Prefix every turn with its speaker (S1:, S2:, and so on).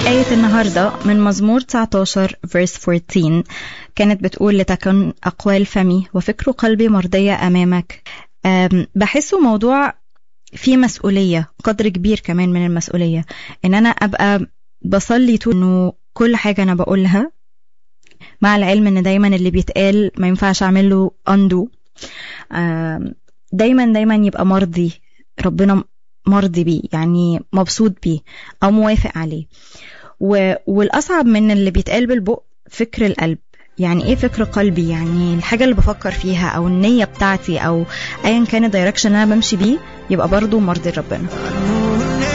S1: آية النهاردة من مزمور 19 verse 14 كانت بتقول لتكن أقوال فمي وفكر قلبي مرضية أمامك أم، بحسه موضوع فيه مسؤولية قدر كبير كمان من المسؤولية إن أنا أبقى بصلي طول إنه كل حاجة أنا بقولها مع العلم إن دايما اللي بيتقال ما ينفعش أعمل له undo أم، دايما دايما يبقى مرضي ربنا مرضي بيه يعني مبسوط بيه أو موافق عليه و... والأصعب من اللي بيتقال بالبق فكر القلب يعني ايه فكر قلبي يعني الحاجة اللي بفكر فيها او النية بتاعتي او ايا كان الدايركشن اللي انا بمشي بيه يبقى برضو مرضي ربنا